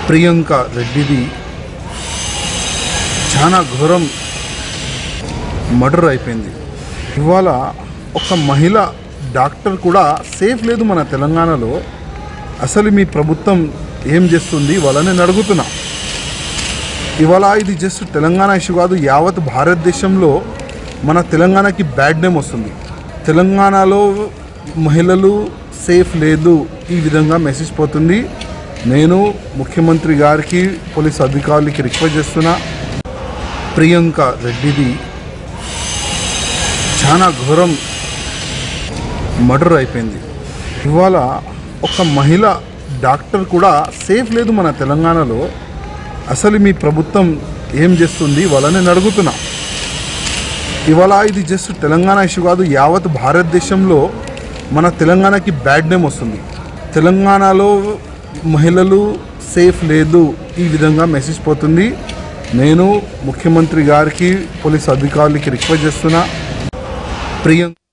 ప్రియాంక రెడ్డిది చాలా ఘోరం మర్డర్ అయిపోయింది ఇవాళ ఒక మహిళ డాక్టర్ కూడా సేఫ్ లేదు మన తెలంగాణలో అసలు మీ ప్రభుత్వం ఏం చేస్తుంది వాళ్ళని నేను అడుగుతున్నా ఇవాళ ఇది జస్ట్ తెలంగాణ ఇష్యూ కాదు యావత్ భారతదేశంలో మన తెలంగాణకి బ్యాడ్ నేమ్ వస్తుంది తెలంగాణలో మహిళలు సేఫ్ లేదు ఈ విధంగా మెసేజ్ పోతుంది నేను ముఖ్యమంత్రి గారికి పోలీస్ అధికారులకి రిక్వెస్ట్ చేస్తున్నా ప్రియాంక రెడ్డిది చాలా ఘోరం మర్డర్ అయిపోయింది ఇవాళ ఒక మహిళ డాక్టర్ కూడా సేఫ్ లేదు మన తెలంగాణలో అసలు మీ ప్రభుత్వం ఏం చేస్తుంది వాళ్ళని నేను అడుగుతున్నా ఇవాళ ఇది జస్ట్ తెలంగాణ ఇష్యూ కాదు యావత్ భారతదేశంలో మన తెలంగాణకి బ్యాడ్ నేమ్ వస్తుంది తెలంగాణలో మహిళలు సేఫ్ లేదు ఈ విధంగా మెసేజ్ పోతుంది నేను ముఖ్యమంత్రి గారికి పోలీస్ అధికారులకి రిక్వెస్ట్ చేస్తున్నా ప్రియాంక